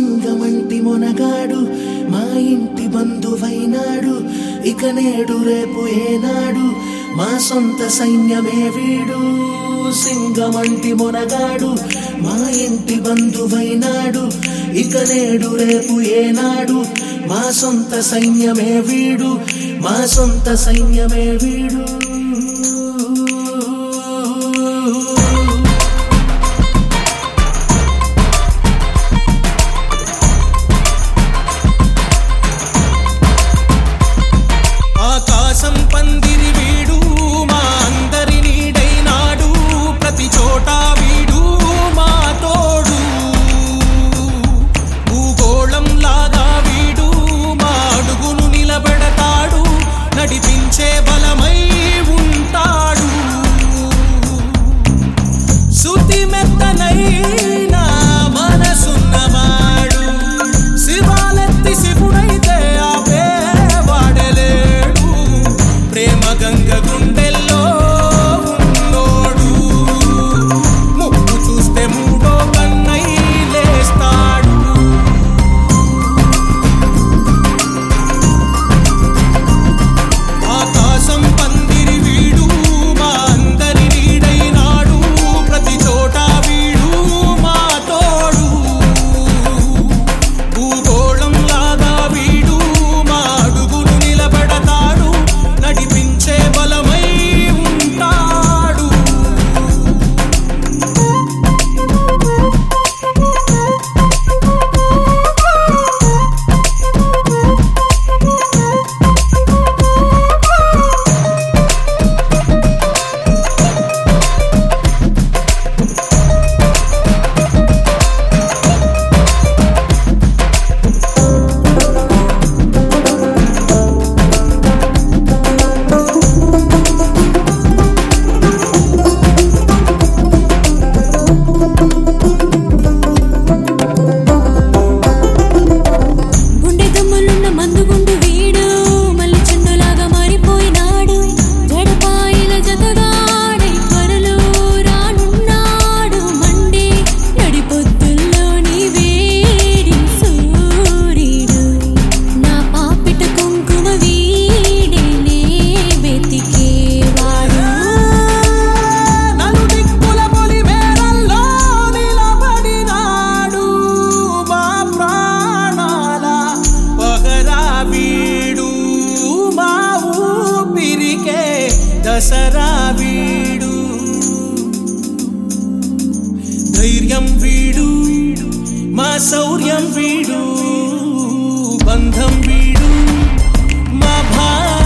సింగమంటి మొనగాడు మా ఇంటి బంధువైనాడు ఇక నేడు రేపు ఏనాడు మా సొంత సైన్యమే వీడు సింగమంటి మొనగాడు మా ఇంటి బంధువైనాడు ఇక నేడు రేపు ఏనాడు మా సొంత సైన్యమే వీడు మా సొంత సైన్యమే వీడు ఆకాశం పందిరి వీడు మా అందరి నీడైనాడు ప్రతి చోట వీడు మా తోడు భూగోళం లాగా వీడు మా అడుగును నిలబెడతాడు నడిపించే బలమై ఉంటాడు శుతి మెత్తనైన మనసున్నవాడు శివాలెత్తి శివుడైతే ఆపే వాడలేడు ప్రేమ గంగ గుండెల్లో ఉన్నోడు ముక్కు చూస్తే మూడో కన్నై లేస్తాడు ఆకాశం పందిరి వీడు మా అందరి నీడైనాడు ప్రతి చోట వీడు మా తోడు భూగోళం లాగా వీడు మా అడుగును నిలబెడతాడు నడిపించే బలమై ఉంటాడు గుండె దమ్ములున్న మందుగుండు వీడు మళ్ళీ చెండులాగా మారిపోయినాడు జడపాయిల జతగాడై త్వరలో రానున్నాడు మండే నడిపొద్దుల్లోని వేడి సూర్యుడు నా పాపిట కుంకుమ వీడేనే వెతికేవాడు నలుదిక్కుల పొలి మేరల్లో నిలబడినాడు మా ప్రాణాల పహరా వీడు మా ఊపిరికే దసరా వీడు ధైర్యం వీడు మా శౌర్యం వీడు బంధం వీడు మా భా